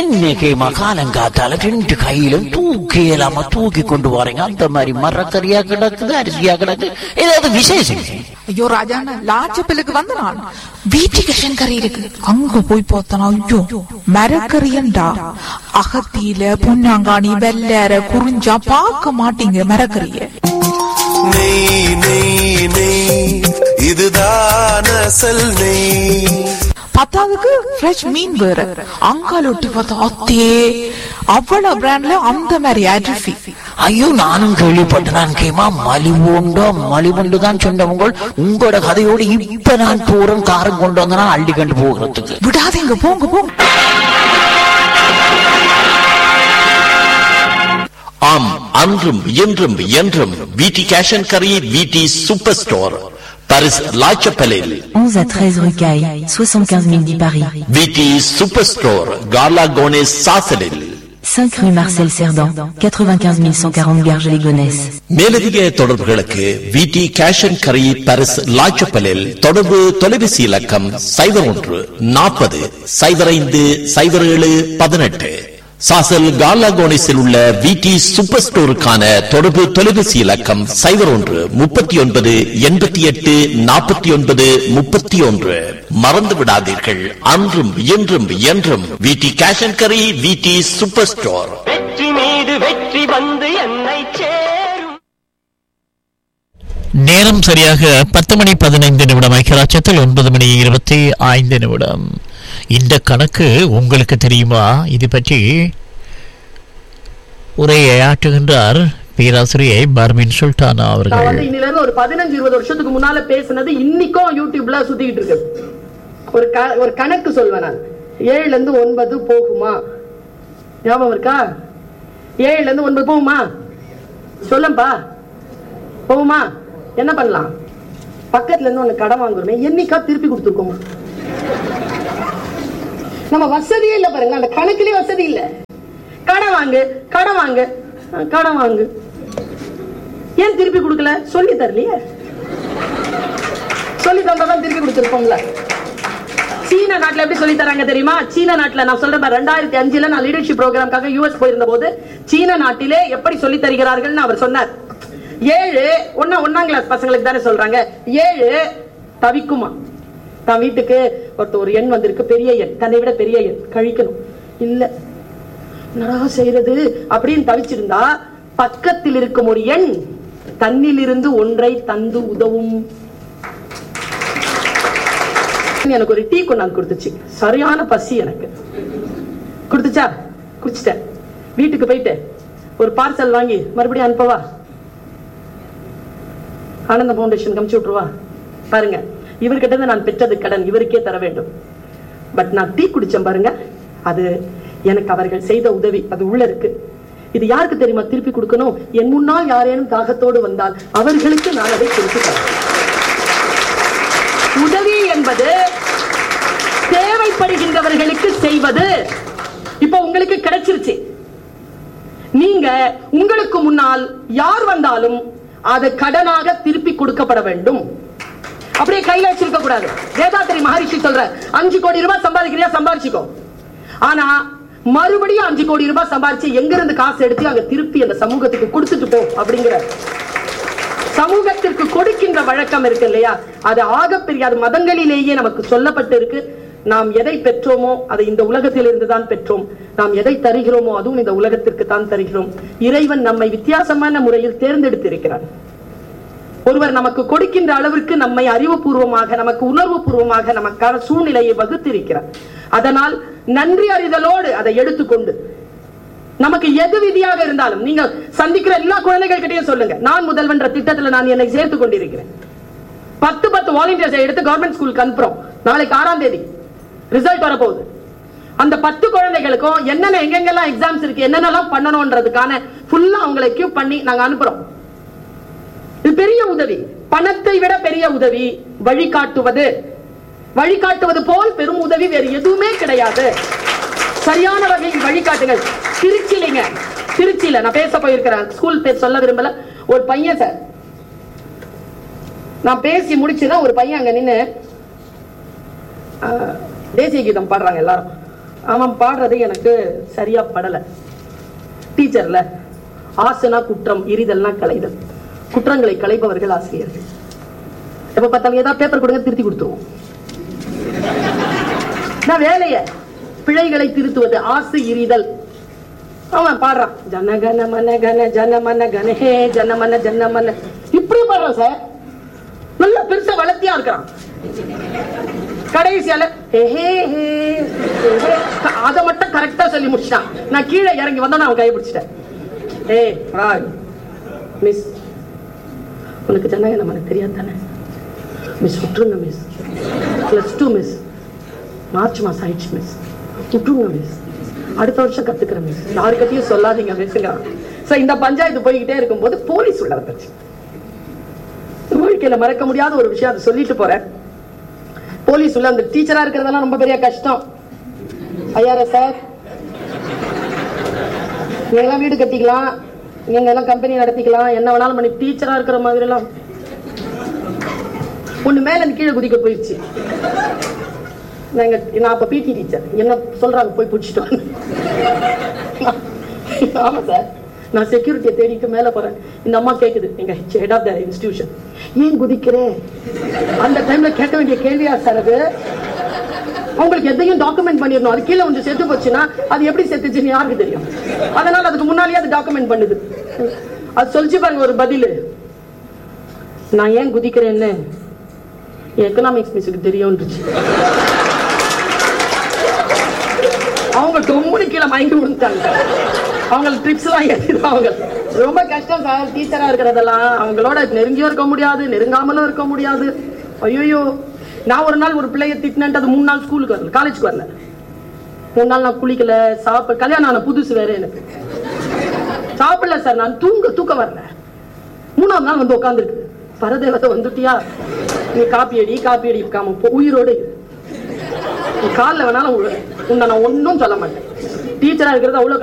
என்னைக்குமா காலங்காத்தால ரெண்டு கையிலும் தூக்கி இல்லாம தூக்கி கொண்டு போறீங்க அந்த மாதிரி மரக்கறியா கிடக்குது அரிசியா கிடக்கு ஏதாவது விசேஷம் ஐயோ ராஜாண்ணா லாச்சப்பிலுக்கு வந்த நான் வீட்டுக்கு கறி இருக்கு அங்க போய் பார்த்தனா ஐயோ மரக்கறியண்டா அகத்தியில பொன்னாங்காணி வெள்ளேற குறிஞ்சா பார்க்க மாட்டீங்க மரக்கறிய நெய் நெய் நெய் இதுதான் அசல் நெய் பத்தாவதுக்கு ஃப்ரெஷ் மீன் வேற அங்கால ஒட்டி பார்த்தா அத்தே அவ்வளவு பிராண்ட்ல அந்த மாதிரி அரிசி ஐயோ நானும் கேள்விப்பட்டேன் கேமா மலிவுண்டோ மலிவுண்டு தான் சொன்னவங்க உங்களோட கதையோடு இப்ப நான் தூரம் காரம் கொண்டு வந்தனா அள்ளி கண்டு போகிறதுக்கு விடாதீங்க போங்க போங்க ஆம் அன்றும் இன்றும் என்றும் விடி கேஷ் அண்ட் கரி விடி சூப்பர் ஸ்டோர் பாரிஸ் லாச்சப்பலில் 11 à 13 rue Caille, 75 010 Paris. VD super store கார்லா கோனேஸ் சாசலில் 5 rue Marcel Cerdan, 95 140 Garges-les-Gonesse. மேலதிக தொடர்புகளுக்கு விடி கேஷ் அண்ட் கரி பாரிஸ் லாச்சப்பலில் தொடர்பு தொலைபேசி இலக்கம் சைபர் ஒன்று நாற்பது சைபர் ஐந்து சைபர் ஏழு பதினெட்டு சாசல் கார்லா கோனேஸில் உள்ள விடி சூப்பர் ஸ்டோருக்கான தொடர்பு தொலைபேசி இலக்கம் சைபர் ஒன்று முப்பத்தி ஒன்பது எண்பத்தி எட்டு நாற்பத்தி ஒன்பது முப்பத்தி ஒன்று மறந்து விடாதீர்கள் அன்றும் இன்றும் என்றும் விடி கேஷ் அண்ட் கரி விடி சூப்பர் ஸ்டோர் வெற்றி மீது வெற்றி வந்து என்னை சேரும் நேரம் சரியாக பத்து மணி பதினைந்து நிமிடம் ஐக்கியராட்சத்தில் ஒன்பது மணி இருபத்தி ஐந்து நிமிடம் இந்த கணக்கு உங்களுக்கு தெரியுமா இது பற்றி உரையை ஆற்றுகின்றார் பேராசிரியை பர்மின் சுல்தானா நான் அவர்கள் வந்து இன்னில இருந்து ஒரு பதினஞ்சு இருபது வருஷத்துக்கு முன்னால பேசுனது இன்னைக்கும் யூடியூப்ல சுத்திக்கிட்டு இருக்கு ஒரு க- ஒரு கணக்கு சொல்வேன் நான் ஏழுல இருந்து ஒன்பது போகுமா ஞாபகம் இருக்கா ஏழுல இருந்து ஒன்பது போகுமா சொல்லப்பா போகுமா என்ன பண்ணலாம் பக்கத்துல இருந்து ஒண்ணு கடன் வாங்குறோமே என்னைக்கா திருப்பி கொடுத்துருக்கோமா நம்ம வசதியே இல்ல பாருங்க அந்த கணக்குலயே வசதி இல்ல கடன் வாங்கு கடன் வாங்கு அஹ், கடன் வாங்கு ஏன் திருப்பி கொடுக்கல சொல்லி தரலையே சொல்லி தந்தாதான் திருப்பி கொடுத்துருப்போம்ல சீன நாட்டுல எப்படி சொல்லி தராங்க தெரியுமா சீன நாட்டுல நான் சொல்றேன் பாரு, ரெண்டாயிரத்தி அஞ்சுல நான் லீடர்ஷிப் ப்ரோக்ராம்காக யூஎஸ் போயிருந்த போது சீன நாட்டிலே எப்படி சொல்லி தருகிறார்கள்னு அவர் சொன்னார் ஏழு ஒன்னா ஒன்னாம் கிளாஸ் பசங்களுக்கு தானே சொல்றாங்க ஏழு தவிக்குமா தான் வீட்டுக்கு ஒருத்த ஒரு எண் வந்திருக்கு பெரிய எண் தன்னை விட பெரிய எண் கழிக்கணும் இல்ல என்னடா செய்யறது அப்படின்னு தவிச்சிருந்தா பக்கத்தில் இருக்கும் ஒரு எண் தன்னிலிருந்து ஒன்றை தந்து உதவும் எனக்கு ஒரு டீ கொண்டாந்து கொடுத்துச்சு சரியான பசி எனக்கு கொடுத்துச்சா குடிச்சிட்டேன் வீட்டுக்கு போயிட்டு ஒரு பார்சல் வாங்கி மறுபடியும் அனுப்பவா ஆனந்த பவுண்டேஷன் கமிச்சு விட்டுருவா பாருங்க இவர்கிட்ட இருந்து நான் பெற்றது கடன் இவருக்கே தர வேண்டும் பட் நான் டீ குடிச்சேன் பாருங்க அது எனக்கு அவர்கள் செய்த உதவி அது உள்ள இருக்கு இது யாருக்கு தெரியுமா திருப்பி கொடுக்கணும் என் முன்னால் யாரேனும் தாகத்தோடு வந்தால் அவர்களுக்கு நான் அதை திருப்பி தரேன் உதவி என்பது தேவைப்படுகின்றவர்களுக்கு செய்வது இப்ப உங்களுக்கு கிடைச்சிருச்சு நீங்க உங்களுக்கு முன்னால் யார் வந்தாலும் அது கடனாக திருப்பி கொடுக்கப்பட வேண்டும் அப்படியே கையில வச்சிருக்க கூடாது வேதாத்திரி மகரிஷி சொல்ற அஞ்சு கோடி ரூபாய் சம்பாதிக்கிறியா சம்பாதிச்சுக்கோ ஆனா மறுபடியும் அஞ்சு கோடி ரூபாய் சம்பாதிச்சு எங்க இருந்து காசு எடுத்து அங்க திருப்பி அந்த சமூகத்துக்கு கொடுத்துட்டு போ அப்படிங்கிற சமூகத்திற்கு கொடுக்கின்ற வழக்கம் இருக்கு இல்லையா அது ஆகப்பெரிய அது மதங்களிலேயே நமக்கு சொல்லப்பட்டு இருக்கு நாம் எதை பெற்றோமோ அதை இந்த உலகத்தில் இருந்துதான் பெற்றோம் நாம் எதை தருகிறோமோ அதுவும் இந்த உலகத்திற்கு தான் தருகிறோம் இறைவன் நம்மை வித்தியாசமான முறையில் தேர்ந்தெடுத்திருக்கிறார் ஒருவர் நமக்கு கொடுக்கின்ற அளவிற்கு நம்மை அறிவுபூர்வமாக நமக்கு உணர்வு பூர்வமாக நமக்கான சூழ்நிலையை வகுத்திருக்கிறார் அதனால் நன்றி அறிதலோடு அதை எடுத்துக்கொண்டு நமக்கு எது விதியாக இருந்தாலும் நீங்க சந்திக்கிற எல்லா குழந்தைகள் கிட்டயும் சொல்லுங்க நான் முதல்வன்ற திட்டத்துல நான் என்னை சேர்த்துக் கொண்டிருக்கிறேன் பத்து பத்து வாலண்டியர்ஸ் எடுத்து கவர்மெண்ட் ஸ்கூலுக்கு அனுப்புறோம் நாளைக்கு ஆறாம் தேதி ரிசல்ட் வரப்போகுது அந்த பத்து குழந்தைகளுக்கும் என்னென்ன எங்கெங்கெல்லாம் எக்ஸாம்ஸ் இருக்கு என்னென்னலாம் பண்ணணும்ன்றதுக்கான ஃபுல்லா அவங்களை கியூப் பண்ணி நாங்க அனுப்புறோம் இது பெரிய உதவி பணத்தை விட பெரிய உதவி வழிகாட்டுவது வழிகாட்டுவது போல் பெரும் உதவி வேறு எதுவுமே கிடையாது சரியான வகையில் வழிகாட்டுங்கள் திருச்சிலிங்க திருச்சியில நான் பேச போயிருக்கிறேன் ஸ்கூல் பேர் சொல்ல விரும்பல ஒரு பையன் சார் நான் பேசி முடிச்சுதான் ஒரு பையன் அங்க நின்னு ஆஹ், தேசிய கீதம் பாடுறாங்க எல்லாரும் அவன் பாடுறது எனக்கு சரியா படல டீச்சர்ல ஆசனா குற்றம் இரிதல்னா களைதல் குற்றங்களை களைபவர்கள் ஆசிரியர்கள் எப்ப பார்த்தாலும் ஏதாவது பேப்பர் கொடுங்க திருத்தி கொடுத்துருவோம் நான் வேலைய பிழைகளை திருத்துவது ஆசை இரிதல் அவன் பாடுறான் ஜனகன மன கன ஜனமன கனஹே ஜனமன ஜனமன இப்படி பாடுறான் சார் நல்ல பெருசா வளர்த்தியா இருக்கிறான் கடைசியால ஹே ஹே ஹே ஹே, அத மட்டும் கரெக்டா சொல்லி முடிச்சிட்டான் நான் கீழே இறங்கி வந்தோன்னு அவன் கையை பிடிச்சிட்டேன் ஏய் ராய் மிஸ் உனக்கு ஜனகன மன தெரியாது தானே மிஸ் விட்டுருங்க Miss plus two Miss March மாசம் ஆயிடுச்சு மிஸ் விட்டுருங்க மிஸ் அடுத்த வருஷம் கத்துக்கிறேன் மிஸ் யாருக்கிட்டையும் சொல்லாதீங்க மிஸ்ங்க சோ இந்த பஞ்சாயத்து போய்கிட்டே இருக்கும்போது போலீஸ் உள்ள வந்துருச்சு வாழ்க்கையில மறக்க முடியாத ஒரு விஷயம் அதை சொல்லிட்டு போறேன் போலீஸ் உள்ள அந்த டீச்சரா இருக்கிறதெல்லாம் ரொம்ப பெரிய கஷ்டம் ஐயாரா சார் நீங்க எல்லாம் வீடு கட்டிக்கலாம் நீங்க எல்லாம் கம்பெனி நடத்திக்கலாம் என்ன வேணாலும் பண்ணி டீச்சரா இருக்கிற மாதிரி எல்லாம் ஒண்ணு மேல இருந்து கீழே குதிக்க போயிடுச்சு நாங்க நான் அப்ப பிடி டீச்சர் என்ன சொல்றாங்க போய் பிடிச்சிட்டு வாங்க. ஆமா சார் நான் செக்யூரிட்டியை தேடிட்டு மேல போறேன் இந்த அம்மா கேக்குது எங்க ஹெட் ஆஃப் த இன்ஸ்டிடியூஷன் ஏன் குதிக்கிறேன் அந்த டைம்ல கேட்க வேண்டிய கேள்வியா சார் அது அவங்களுக்கு எதையும் டாக்குமெண்ட் பண்ணிடணும் அது கீழே கொஞ்சம் செத்து போச்சுன்னா அது எப்படி செத்துச்சுன்னு யாருக்கு தெரியும் அதனால அதுக்கு முன்னாலேயே அது டாக்குமெண்ட் பண்ணுது அது சொல்லிச்சு பாருங்க ஒரு பதில் நான் ஏன் குதிக்கிறேன்னு எக்கனாமிக்ஸ் மிஸ்ஸுக்கு தெரியும்ன்றுச்சு அவங்க டொம்முனு கீழே மயங்கி விழுந்தாங்க அவங்களுக்கு ட்ரிப்ஸ் எல்லாம் ஏற்றிடும் அவங்க ரொம்ப கஷ்டம் சார் டீச்சரா இருக்கிறதெல்லாம் அவங்களோட நெருங்கியும் இருக்க முடியாது நெருங்காமலும் இருக்க முடியாது ஐயோ நான் ஒரு நாள் ஒரு பிள்ளைய திட்டினேன்ட்டு அது மூணு நாள் ஸ்கூலுக்கு வரல காலேஜுக்கு வரல மூணு நாள் நான் குளிக்கல சாப்பிட கல்யாணம் ஆன புதுசு வேற எனக்கு சாப்பிடல சார் நான் தூங்க தூக்கம் வரல மூணாவது நாள் வந்து உட்காந்துருக்கு பரதேவத்தை வந்துட்டியா நீ காப்பி அடி காப்பி அடி காம போ உயிரோடு இரு. நீ காலில் வேணாலும் உள்ள. உன்னை நான் ஒன்றும் சொல்ல மாட்டேன் டீச்சரா இருக்கிறது அவ்வளவு